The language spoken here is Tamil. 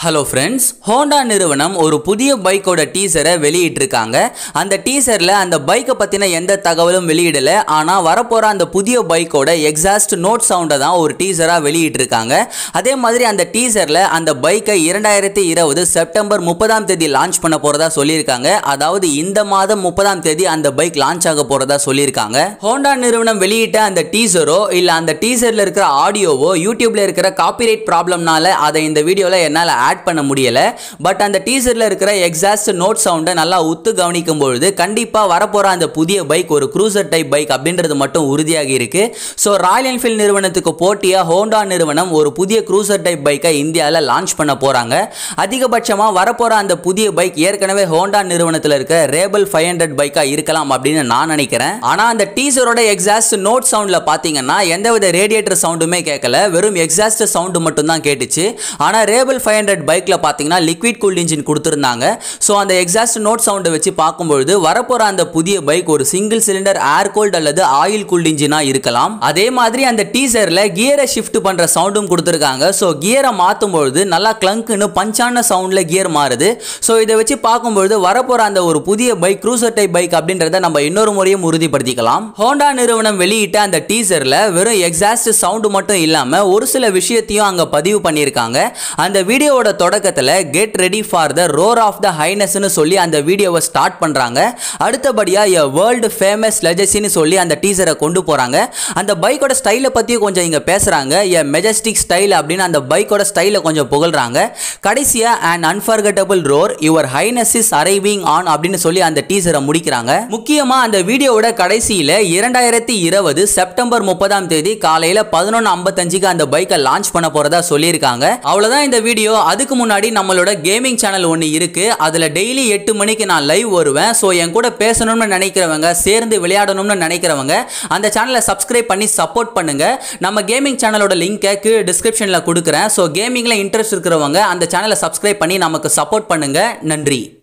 ஹலோ ஃப்ரெண்ட்ஸ் ஹோண்டா நிறுவனம் ஒரு புதிய பைக்கோட டீசரை வெளியிட்டிருக்காங்க அந்த டீசரில் அந்த பைக்கை பற்றின எந்த தகவலும் வெளியிடலை ஆனால் வரப்போகிற அந்த புதிய பைக்கோட எக்ஸாஸ்ட் நோட் சவுண்டை தான் ஒரு டீசராக வெளியிட்டிருக்காங்க அதே மாதிரி அந்த டீசரில் அந்த பைக்கை இரண்டாயிரத்தி இருபது செப்டம்பர் முப்பதாம் தேதி லான்ச் பண்ண போகிறதா சொல்லியிருக்காங்க அதாவது இந்த மாதம் முப்பதாம் தேதி அந்த பைக் லான்ச் ஆக போகிறதா சொல்லியிருக்காங்க ஹோண்டா நிறுவனம் வெளியிட்ட அந்த டீசரோ இல்லை அந்த டீசரில் இருக்கிற ஆடியோவோ யூடியூப்ல இருக்கிற காப்பிரைட் ப்ராப்ளம்னால அதை இந்த வீடியோவில் என்னால் ஆட் பண்ண முடியல பட் அந்த டீசரில் இருக்கிற எக்ஸாஸ்ட் நோட் சவுண்டை நல்லா உத்து கவனிக்கும் பொழுது கண்டிப்பாக வரப்போகிற அந்த புதிய பைக் ஒரு க்ரூசர் டைப் பைக் அப்படின்றது மட்டும் உறுதியாகி இருக்கு ஸோ ராயல் என்ஃபீல்ட் நிறுவனத்துக்கு போட்டியாக ஹோண்டா நிறுவனம் ஒரு புதிய க்ரூசர் டைப் பைக்கை இந்தியாவில் லான்ச் பண்ண போகிறாங்க அதிகபட்சமாக வரப்போகிற அந்த புதிய பைக் ஏற்கனவே ஹோண்டா நிறுவனத்தில் இருக்க ரேபல் ஃபைவ் ஹண்ட்ரட் பைக்காக இருக்கலாம் அப்படின்னு நான் நினைக்கிறேன் ஆனால் அந்த டீசரோட எக்ஸாஸ்ட் நோட் சவுண்டில் பார்த்தீங்கன்னா எந்தவித ரேடியேட்டர் சவுண்டுமே கேட்கல வெறும் எக்ஸாஸ்ட் சவுண்டு மட்டும் தான் கேட்டுச்சு ஆனால் ரேபல் ஃபைவ் ஹண்ட்ரட் பைக்கில் பார்த்தீங்கன்னா லிக்விட் கூல்ட் இன்ஜின் கொடுத்துருந்தாங்க ஸோ அந்த எக்ஸாஸ்ட் நோட் சவுண்டை வச்சு பார்க்கும்பொழுது வரப்போகிற அந்த புதிய பைக் ஒரு சிங்கிள் சிலிண்டர் ஏர் கோல்ட் அல்லது ஆயில் கூல்ட் இன்ஜினாக இருக்கலாம் அதே மாதிரி அந்த டீசரில் கியரை ஷிஃப்ட் பண்ணுற சவுண்டும் கொடுத்துருக்காங்க ஸோ கியரை மாற்றும் பொழுது நல்லா கிளங்க்குன்னு பஞ்சான சவுண்டில் கியர் மாறுது ஸோ இதை வச்சு பார்க்கும்பொழுது வரப்போகிற அந்த ஒரு புதிய பைக் க்ரூசர் டைப் பைக் அப்படின்றத நம்ம இன்னொரு முறையும் உறுதிப்படுத்திக்கலாம் ஹோண்டா நிறுவனம் வெளியிட்ட அந்த டீசரில் வெறும் எக்ஸாஸ்ட் சவுண்டு மட்டும் இல்லாமல் ஒரு சில விஷயத்தையும் அங்கே பதிவு பண்ணியிருக்காங்க அந்த வீடியோவோட தொடக்கத்தில் get ready for the roar of the ஹைனஸ்னு சொல்லி அந்த வீடியோவை ஸ்டார்ட் பண்ணுறாங்க அடுத்தபடியாக எ வேர்ல்டு ஃபேமஸ் லெஜசின்னு சொல்லி அந்த டீசரை கொண்டு போகிறாங்க அந்த பைக்கோட ஸ்டைலை பற்றியும் கொஞ்சம் இங்கே பேசுகிறாங்க எ மெஜஸ்டிக் ஸ்டைல் அப்படின்னு அந்த பைக்கோட ஸ்டைலை கொஞ்சம் புகழ்கிறாங்க கடைசியாக and unforgettable roar your highness is arriving on அப்படின்னு சொல்லி அந்த டீசரை முடிக்கிறாங்க முக்கியமாக அந்த வீடியோவோட கடைசியில் இரண்டாயிரத்தி இருபது செப்டம்பர் முப்பதாம் தேதி காலையில் பதினொன்று ஐம்பத்தஞ்சுக்கு அந்த பைக்கை லான்ச் பண்ண போகிறதா சொல்லியிருக்காங்க அவ்வளோதான் இந்த வீடியோ அதுக்கு முன்னாடி நம்மளோட கேமிங் சேனல் ஒன்று இருக்கு அதில் டெய்லி எட்டு மணிக்கு நான் லைவ் வருவேன் ஸோ என் கூட பேசணும்னு நினைக்கிறவங்க சேர்ந்து விளையாடணும்னு நினைக்கிறவங்க அந்த சேனலை சப்ஸ்கிரைப் பண்ணி சப்போர்ட் பண்ணுங்க நம்ம கேமிங் சேனலோட லிங்கை கீழே டிஸ்கிரிப்ஷனில் கொடுக்குறேன் ஸோ கேமிங்கில் இன்ட்ரெஸ்ட் இருக்கிறவங்க அந்த சேனலை சப்ஸ்கிரைப் பண்ணி நமக்கு சப்போர்ட் பண்ணுங்க நன்றி